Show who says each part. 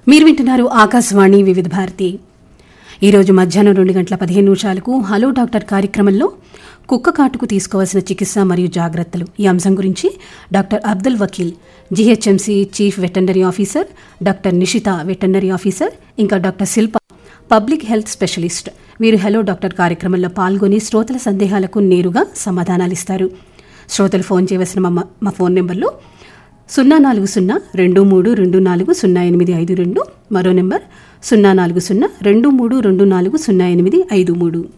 Speaker 1: మీరు వింటున్నారు ఆకాశవాణి వివిధ భారతి ఈరోజు మధ్యాహ్నం రెండు గంటల పదిహేను నిమిషాలకు హలో డాక్టర్ కార్యక్రమంలో కుక్క కాటుకు తీసుకోవాల్సిన చికిత్స మరియు జాగ్రత్తలు ఈ అంశం గురించి doctor Abdul Wakeel GHMC chief veterinary officer doctor Nishita veterinary officer ఇంకా doctor Shilpa public health specialist వీరు హలో డాక్టర్ కార్యక్రమంలో పాల్గొని శ్రోతల సందేహాలకు నేరుగా సమాధానాలిస్తారు శ్రోతలు ఫోన్ చేయవలసిన మా మా ఫోన్ నెంబర్లు సున్నా నాలుగు సున్నా రెండు మూడు రెండు నాలుగు సున్నా ఎనిమిది ఐదు రెండు మరో నెంబర్ సున్నా నాలుగు సున్నా రెండు మూడు రెండు నాలుగు సున్నా ఎనిమిది ఐదు మూడు